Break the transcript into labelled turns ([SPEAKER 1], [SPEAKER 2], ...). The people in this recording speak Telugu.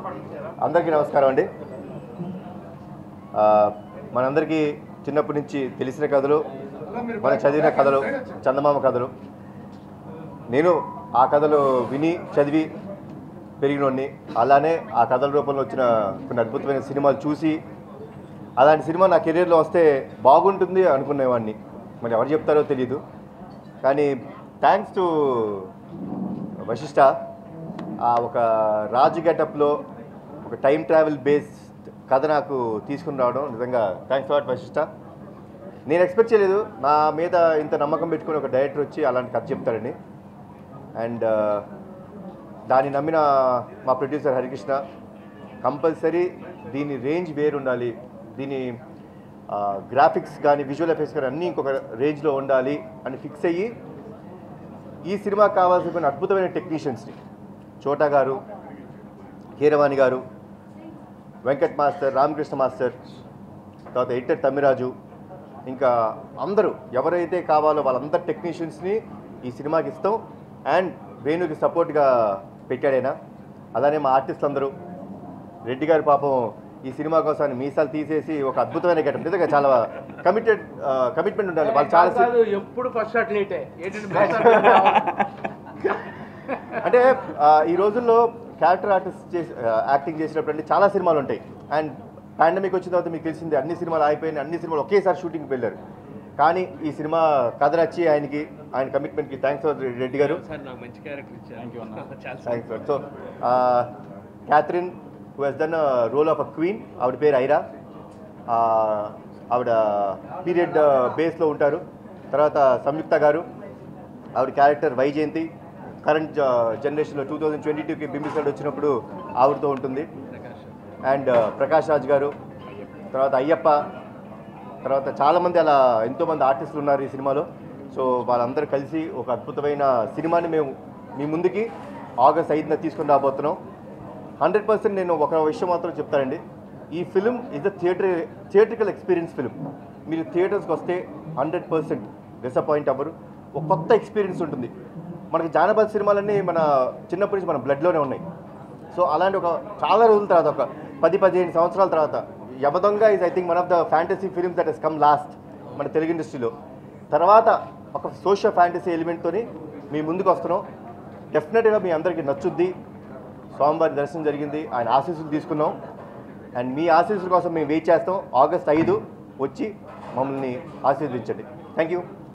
[SPEAKER 1] అందరికీ నమస్కారం అండి ఆ, మనందరికీ చిన్నప్పటి నుంచి తెలిసిన కథలు మనం చదివిన కథలు చందమామ కథలు నేను ఆ కథలు విని చదివి పెరిగినోడిని అలానే ఆ కథల రూపంలో వచ్చిన కొన్ని అద్భుతమైన సినిమాలు చూసి అలాంటి సినిమా నా కెరీర్లో వస్తే బాగుంటుంది అనుకునేవాడిని మరి ఎవరు చెప్తారో తెలియదు కానీ థ్యాంక్స్ టు వశిష్ట ఆ ఒక రాజు గెటప్లో ఒక టైం ట్రావెల్ బేస్డ్ కథ నాకు తీసుకుని రావడం నిజంగా థ్యాంక్స్ లాట్ వశిష్ట నేను ఎక్స్పెక్ట్ చేయలేదు నా మీద ఇంత నమ్మకం పెట్టుకుని ఒక డైరెక్టర్ వచ్చి అలాంటి కథ చెప్తాడని అండ్ దాన్ని నమ్మిన మా ప్రొడ్యూసర్ హరికృష్ణ కంపల్సరీ దీని రేంజ్ వేరు ఉండాలి దీని గ్రాఫిక్స్ కానీ విజువల్ ఎఫెక్ట్స్ కానీ అన్నీ ఇంకొక రేంజ్లో ఉండాలి అని ఫిక్స్ అయ్యి ఈ సినిమాకి కావాల్సిన కొన్ని అద్భుతమైన టెక్నీషియన్స్ని చోటా గారు కీరవాణి గారు వెంకట్ మాస్టర్ రామకృష్ణ మాస్టర్ తర్వాత ఎడిటర్ తమ్మిరాజు ఇంకా అందరూ ఎవరైతే కావాలో వాళ్ళందరు టెక్నీషియన్స్ని ఈ సినిమాకి ఇస్తాం అండ్ వేణుకి సపోర్ట్గా పెట్టాడైనా అలానే మా ఆర్టిస్ట్ అందరూ రెడ్డి గారి పాపం ఈ సినిమా కోసం ఆయన మీసాలు తీసేసి ఒక అద్భుతమైన గెటప్ నిజంగా చాలా కమిటెడ్ కమిట్మెంట్ ఉండాలి వాళ్ళు చాలా సి-
[SPEAKER 2] కాదు ఎప్పుడు ఫస్ట్ షాట్ లేటే ఏంటంటే బ్యాక్
[SPEAKER 1] అంటే ఆ, ఈ రోజుల్లో క్యారెక్టర్ ఆర్టిస్ట్ చేసి యాక్టింగ్ చేసినప్పుడు అంటే చాలా సినిమాలు ఉంటాయి అండ్ పాండమిక్ వచ్చిన తర్వాత మీకు తెలిసింది అన్ని సినిమాలు అయిపోయినాయి అన్ని సినిమాలు ఒకేసారి షూటింగ్కి వెళ్ళారు కానీ ఈ సినిమా కథ నచ్చి ఆయనకి ఆయన కమిట్మెంట్కి థ్యాంక్స్ రెడ్డి గారు
[SPEAKER 2] సార్ నాకు మంచి క్యారెక్టర్ ఇచ్చారు చాలా
[SPEAKER 1] thanks sir so Catherine who he's done role of a queen ఆవిడ పేరు ఐరా ఆ, ఆవిడ పీరియడ్ బేస్లో ఉంటారు తర్వాత సంయుక్త గారు ఆవిడ క్యారెక్టర్ వైజయంతి కరెంట్ జనరేషన్లో టూ థౌజండ్ ట్వంటీ టూకి బింబిసాడ్ వచ్చినప్పుడు ఆవిడతో ఉంటుంది
[SPEAKER 2] ప్రకాష్
[SPEAKER 1] అండ్ ప్రకాష్ రాజ్ గారు తర్వాత అయ్యప్ప తర్వాత చాలామంది అలా ఎంతోమంది ఆర్టిస్టులు ఉన్నారు ఈ సినిమాలో సో వాళ్ళందరూ కలిసి ఒక అద్భుతమైన సినిమాని మేము మీ ముందుకి ఆగస్ట్ ఐదున తీసుకొని రాబోతున్నాం హండ్రెడ్ పర్సెంట్ నేను ఒక విషయం మాత్రం చెప్తానండి ఈ film is the theatre theatrical experience film మీరు థియేటర్స్కి వస్తే హండ్రెడ్ పర్సెంట్ డిసప్పాయింట్ అవ్వరు ఒక కొత్త ఎక్స్పీరియన్స్ ఉంటుంది మనకి జానపద సినిమాలన్నీ మన చిన్నప్పటి నుంచి మన బ్లడ్లోనే ఉన్నాయి సో అలాంటి ఒక చాలా రోజుల తర్వాత ఒక పది పదిహేను సంవత్సరాల తర్వాత Yamadonga is I think one of the fantasy films that he's come last మన తెలుగు ఇండస్ట్రీలో తర్వాత ఒక సోషల్ ఫ్యాంటసీ ఎలిమెంట్తోని మీ ముందుకు వస్తున్నాం డెఫినెట్గా మీ అందరికీ నచ్చుద్ది స్వామివారి దర్శనం జరిగింది ఆయన ఆశీస్సులు తీసుకున్నాం అండ్ మీ ఆశీస్సుల కోసం మేము వెయిట్ చేస్తాం ఆగస్ట్ ఐదు వచ్చి మమ్మల్ని ఆశీర్వదించండి థ్యాంక్ యూ